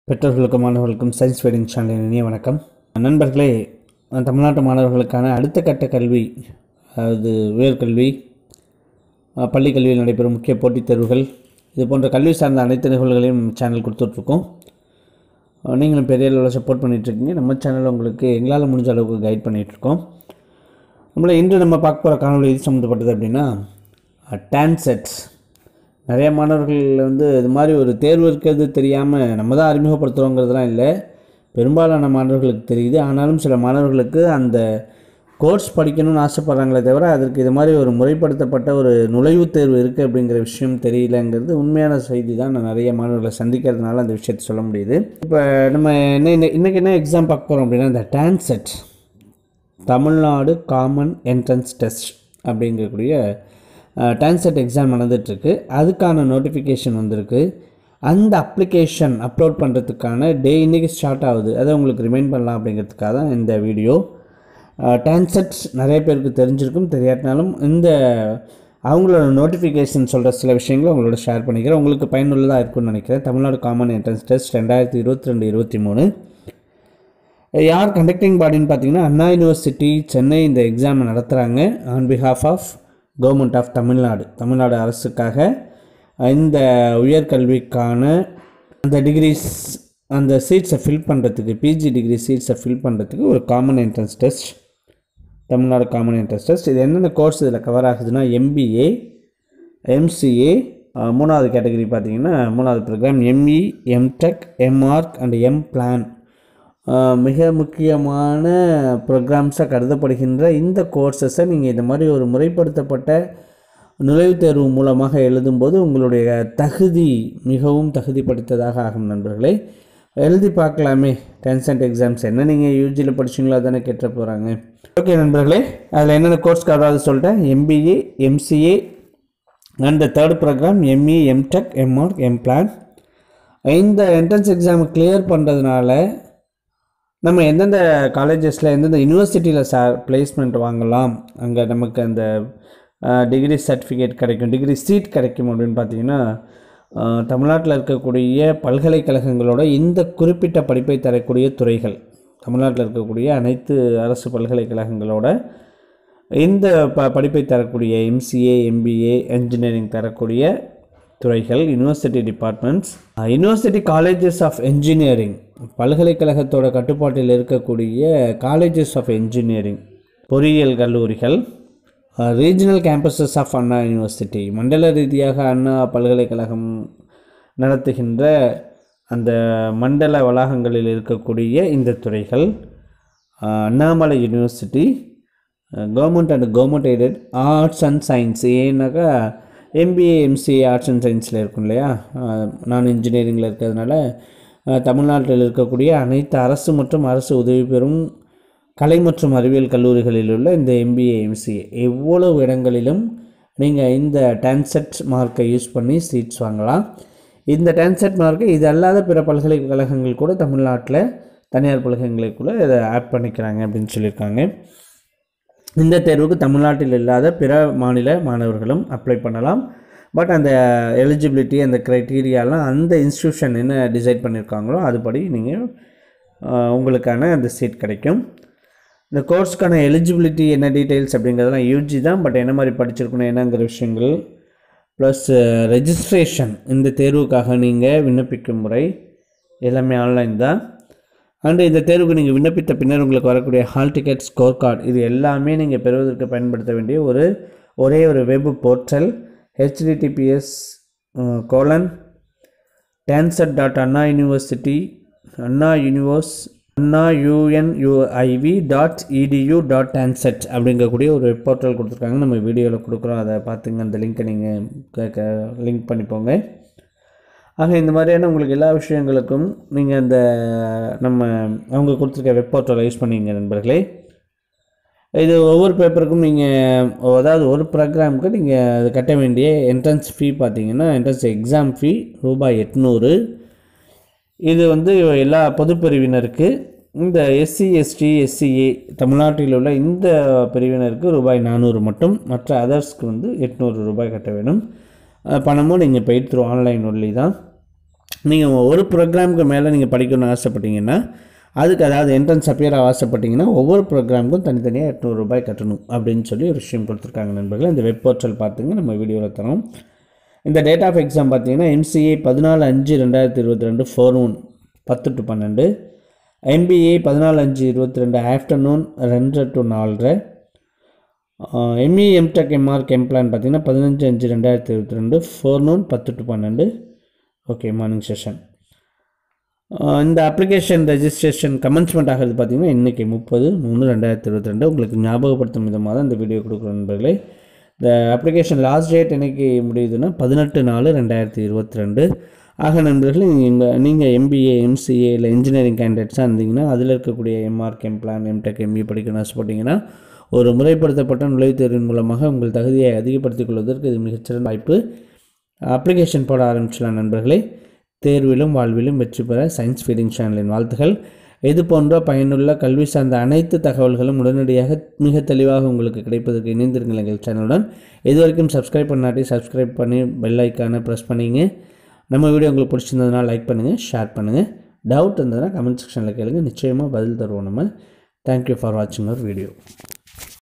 பெற்றோர்களுக்கும் மாணவர்களுக்கும் science feeding சேனலின் இனிய வணக்கம் நண்பர்களே தமிழ்நாட்டு மாணவர்களுக்கான அடுத்த கட்ட கல்வி அதாவது உயர்கல்வி அஹ், பள்ளி கல்வியில் நடைபெறும் முக்கிய போட்டித் தேர்வுகள் இது போன்ற கல்வி சார்ந்த அனைத்து நிகழ்வுகளையும் சேனல் கொடுத்துட்ருக்கோம் அஹ், நீங்களும் பெரிய அளவில் சப்போர்ட் பண்ணிகிட்ருக்கீங்க நம்ம சேனலில் உங்களுக்கு எங்களால் முடிஞ்ச அளவுக்கு கைட் பண்ணிகிட்ருக்கோம் நம்மள இன்று நம்ம பார்க்க போகிற காணொளி இது சம்மந்தப்பட்டது அப்படின்னா டான்செட்ஸ் நிறைய மாணவர்கள் வந்து இது மாதிரி ஒரு தேர்வு இருக்கிறது தெரியாமல் நம்ம தான் அறிமுகப்படுத்துகிறோங்கிறதுலாம் இல்லை பெரும்பாலான மாணவர்களுக்கு தெரியுது ஆனாலும் சில மாணவர்களுக்கு அந்த கோர்ஸ் படிக்கணும்னு ஆசைப்பட்றாங்களே தவிர அதற்கு இது மாதிரி ஒரு முறைப்படுத்தப்பட்ட ஒரு நுழைவுத் தேர்வு இருக்குது அப்படிங்கிற விஷயம் தெரியலங்கிறது உண்மையான செய்தி தான் நான் நிறைய மாணவர்களை சந்திக்கிறதுனால அந்த விஷயத்தை சொல்ல முடியுது இப்போ நம்ம என்ன இன்னை- இன்னைக்கு என்ன எக்ஸாம் பார்க்க போகிறோம் அப்படின்னா இந்த TANCET Tamil Nadu common entrance test அப்படிங்கக்கூடிய டான்செட் எக்ஸாம் நடந்துகிட்ருக்கு அதுக்கான நோட்டிஃபிகேஷன் வந்திருக்கு அந்த அப்ளிகேஷன் அப்லோட் பண்ணுறதுக்கான டே இன்றைக்கி ஸ்டார்ட் ஆகுது அதை உங்களுக்கு ரிமைண்ட் பண்ணலாம் அப்படிங்கிறதுக்காக தான் இந்த வீடியோ டான்செட் நிறைய பேருக்கு தெரிஞ்சிருக்கும் தெரியாட்டினாலும் இந்த அவங்களோட நோட்டிஃபிகேஷன் சொல்கிற சில விஷயங்களை உங்களோட ஷேர் பண்ணிக்கிறேன் உங்களுக்கு பயனுள்ளதாக இருக்கும்னு நினைக்கிறேன் தமிழ்நாடு காமன் என்ட்ரன்ஸ் டெஸ்ட் ரெண்டாயிரத்தி இருபத்தி ரெண்டு இருபத்தி மூணு யார் கண்டக்டிங் பாடின்னு பார்த்தீங்கன்னா அண்ணா யூனிவர்சிட்டி சென்னை இந்த எக்ஸாமை நடத்துகிறாங்க on behalf of government of Tamil Nadu Tamil Nadu அரசுக்காக இந்த உயர்கல்விக்கான அந்த டிகிரிஸ் அந்த சீட்ஸை ஃபில் பண்ணுறதுக்கு பிஜி டிகிரி சீட்ஸை ஃபில் பண்ணுறதுக்கு ஒரு common entrance test Tamil Nadu common entrance test இது என்னென்ன கோர்ஸ் இதில் கவர் ஆகுதுன்னா எம்பிஏ எம்சிஏ மூணாவது கேட்டகரி பார்த்தீங்கன்னா மூணாவது program ME MTech MArch and M plan மிக முக்கியமான ப்ரோக்ராம்ஸாக கருதப்படுகின்ற இந்த கோர்சஸை நீங்கள் இந்த மாதிரி ஒரு முறைப்படுத்தப்பட்ட நுழைவுத் தேர்வு மூலமாக எழுதும்போது உங்களுடைய தகுதி மிகவும் தகுதிப்படுத்ததாக ஆகும் நண்பர்களே எழுதி பார்க்கலாமே டென்சன்ட் எக்ஸாம்ஸ் என்ன நீங்கள் யூஜியில் படிச்சீங்களோ அதானே கேட்ட போகிறாங்க ஓகே நண்பர்களே அதில் என்னென்ன கோர்ஸ் கவராது சொல்லிட்டேன் MBA MCA and third program ME MTech MArch M plan இந்த என்ட்ரன்ஸ் எக்ஸாம் கிளியர் பண்ணுறதுனால நம்ம எந்தெந்த காலேஜஸில் எந்தெந்த யூனிவர்சிட்டியில் சா பிளேஸ்மெண்ட் வாங்கலாம் அங்கே நமக்கு அந்த டிகிரி சர்டிஃபிகேட் கிடைக்கும் டிகிரி சீட் கிடைக்கும் அப்படின்னு பார்த்தீங்கன்னா அஹ், தமிழ்நாட்டில் இருக்கக்கூடிய பல்கலைக்கழகங்களோட இந்த குறிப்பிட்ட படிப்பை தரக்கூடிய துறைகள் தமிழ்நாட்டில் இருக்கக்கூடிய அனைத்து அரசு பல்கலைக்கழகங்களோட இந்த ப படிப்பை தரக்கூடிய எம்சிஏ எம்பிஏ என்ஜினியரிங் தரக்கூடிய துறைகள் university departments university colleges of engineering பல்கலைக்கழகத்தோட கட்டுப்பாட்டில் இருக்கக்கூடிய காலேஜஸ் ஆஃப் என்ஜினியரிங் பொறியியல் கல்லூரிகள் regional campuses of Anna university மண்டல ரீதியாக அண்ணா பல்கலைக்கழகம் நடத்துகின்ற அந்த மண்டல வளாகங்களில் இருக்கக்கூடிய இந்த துறைகள் அஹ், Annamalai university government and government aided arts and science ஏன்னாக்கா எம்பிஏ எம்சிஏ ஆர்ட்ஸ் அண்ட் சயின்ஸில் இருக்கும் இல்லையா அஹ், நான் இன்ஜினியரிங்கில் இருக்கிறதுனால அஹ், தமிழ்நாட்டில் இருக்கக்கூடிய அனைத்து அரசு மற்றும் அரசு உதவி பெறும் கலை மற்றும் அறிவியல் கல்லூரிகளில் உள்ள இந்த எம்பிஏ எம்சிஏ எவ்வளவு இடங்களிலும் நீங்கள் இந்த டான்செட் மார்க்கை யூஸ் பண்ணி சீட்ஸ் வாங்கலாம் இந்த டான்செட் மார்க்கை இது அல்லாத பிற பல்கலைக்கழகங்கள் கூட தமிழ்நாட்டில் தனியார் பல்கலைக்கழகங்களுக்குள்ள இதை ஆட் பண்ணிக்கிறாங்க அப்படின்னு சொல்லியிருக்காங்க இந்த தேர்வுக்கு தமிழ்நாட்டில் இல்லாத பிற மாநில மாணவர்களும் அப்ளை பண்ணலாம் பட் அந்த எலிஜிபிலிட்டி அந்த க்ரைட்டீரியாலாம் அந்த இன்ஸ்டியூஷன் என்ன டிசைட் பண்ணியிருக்காங்களோ அதுபடி நீங்கள் உங்களுக்கான அந்த சீட் கிடைக்கும் இந்த கோர்ஸ்க்கான எலிஜிபிலிட்டி என்ன டீட்டெயில்ஸ் அப்படிங்கிறதெல்லாம் யூஜி தான் பட் என்ன மாதிரி படிச்சிருக்கணும் என்னங்கிற விஷயங்கள் ப்ளஸ் ரெஜிஸ்ட்ரேஷன் இந்த தேர்வுக்காக நீங்கள் விண்ணப்பிக்கும் முறை எல்லாமே ஆன்லைன் தான் அண்டு இந்த தேர்வுக்கு நீங்கள் விண்ணப்பித்த பின்னர் உங்களுக்கு வரக்கூடிய ஹால் டிக்கெட் ஸ்கோர் கார்டு இது எல்லாமே நீங்கள் பெறுவதற்கு பயன்படுத்த வேண்டிய ஒரு ஒரே ஒரு web portal HTTPS colon TANCET dot Anna university Anna யூனிவர்ஸ் Anna univ dot edu dot TANCET அப்படிங்கக்கூடிய ஒரு வெப் போர்ட்டல் கொடுத்துருக்காங்க நம்ம வீடியோவில் கொடுக்குறோம் அதை பார்த்துங்க அந்த லிங்க்கை நீங்கள் லிங்க் பண்ணிப்போங்க ஆக இந்த மாதிரியான உங்களுக்கு எல்லா விஷயங்களுக்கும் நீங்கள் இந்த நம்ம அவங்க கொடுத்துருக்க வெப் போர்ட்டலை யூஸ் பண்ணிங்க நண்பர்களே இது ஒவ்வொரு பேப்பருக்கும் நீங்கள் அதாவது ஒரு ப்ரோக்ராமுக்கு நீங்கள் அது கட்ட வேண்டிய என்ட்ரன்ஸ் ஃபீ பார்த்தீங்கன்னா என்ட்ரன்ஸ் எக்ஸாம் ஃபீ ரூபாய் எட்நூறு இது வந்து எல்லா பொதுப்பிரிவினருக்கு இந்த எஸ்சி எஸ்டி எஸ்சிஏ தமிழ்நாட்டில் உள்ள இந்த பிரிவினருக்கு ரூபாய் நானூறு மட்டும் மற்ற அதர்ஸ்க்கு வந்து எட்நூறு ரூபாய் கட்ட வேணும் அஹ் பணமும் நீங்கள் பெய்ட் த்ரூ ஆன்லைன் ஒன்லி தான் நீங்கள் ஒரு ப்ரோக்ராமுக்கு மேலே நீங்கள் படிக்கணும்னு ஆசைப்பட்டீங்கன்னா அதுக்கு அதாவது என்ட்ரன்ஸ் அப்பியர் ஆசைப்பட்டீங்கன்னா ஒவ்வொரு ப்ரோக்ராமுக்கும் தனித்தனியாக எட்நூறு ரூபாய் கட்டணும் அப்படின்னு சொல்லி ஒரு விஷயம் கொடுத்துருக்காங்க நண்பர்களே இந்த வெப் போர்ட்டல் பார்த்துங்க நம்ம வீடியோவில் தரோம் இந்த டேட் ஆஃப் எக்ஸாம் பார்த்தீங்கன்னா எம்சிஏ பதினாலு அஞ்சு ரெண்டாயிரத்தி இருபத்தி ரெண்டு ஃபோர்னூன் பத்து டு பன்னெண்டு எம்பிஏ பதினாலு அஞ்சு இருபத்தி ரெண்டு ஆஃப்டர்நூன் ரெண்டு டு நாலரை எம்இ எம்டெக் எம்ஆர்க் எம்ப்ளான் பார்த்தீங்கன்னா பதினஞ்சு அஞ்சு ரெண்டாயிரத்தி இருபத்தி ரெண்டு ஃபோர்னூன் பத்து டு பன்னெண்டு ஓகே மார்னிங் செஷன் இந்த அப்ளிகேஷன் ரெஜிஸ்ட்ரேஷன் கமென்ஸ்மெண்ட் ஆகிறது பார்த்தீங்கன்னா இன்றைக்கி முப்பது மூணு ரெண்டாயிரத்தி இருபத்தி ரெண்டு உங்களுக்கு ஞாபகப்படுத்தும் விதமாக தான் இந்த வீடியோ கொடுக்குறோம் நண்பர்களே இந்த அப்ளிகேஷன் லாஸ்ட் டேட் என்னைக்கு முடியுதுன்னா பதினெட்டு நாலு ரெண்டாயிரத்தி இருபத்தி ரெண்டு ஆக நண்பர்களே நீங்கள் நீங்கள் எம்பிஏ எம்சிஏ இல்லை இன்ஜினியரிங் கேண்டிடேட்ஸாக இருந்தீங்கன்னா அதில் இருக்கக்கூடிய எம்ஆர்க் எம்ப்ளான் எம்டெக் எம்இ படிக்கணும்னு ஆசைப்பட்டீங்கன்னா ஒரு முறைப்படுத்தப்பட்ட நுழைவுத் தேர்வின் மூலமாக உங்கள் தகுதியை அதிகப்படுத்திக் கொள்வதற்கு இது மிகச்சிறந்த வாய்ப்பு அப்ளிகேஷன் போட ஆரம்பிச்சலாம் நண்பர்களே தேர்விலும் வாழ்விலும் வெற்றி பெற சயின்ஸ் ஃபீடிங் சேனலின் வாழ்த்துகள் இது போன்ற பயனுள்ள கல்வி சார்ந்த அனைத்து தகவல்களும் உடனடியாக மிக தெளிவாக உங்களுக்கு கிடைப்பதற்கு இணைந்திருங்கள் எங்கள் சேனலுடன் இது வரைக்கும் சப்ஸ்கிரைப் பண்ணாட்டி சப்ஸ்கிரைப் பண்ணி பெல் ஐக்கானை ப்ரெஸ் பண்ணிங்க நம்ம வீடியோ உங்களுக்கு பிடிச்சிருந்ததுனா லைக் பண்ணுங்கள் ஷேர் பண்ணுங்கள் டவுட் இருந்ததுன்னா கமெண்ட் செக்ஷனில் கேளுங்க நிச்சயமாக பதில் தருவோம் நம்ம தேங்க்யூ ஃபார் வாட்சிங் அவர் வீடியோ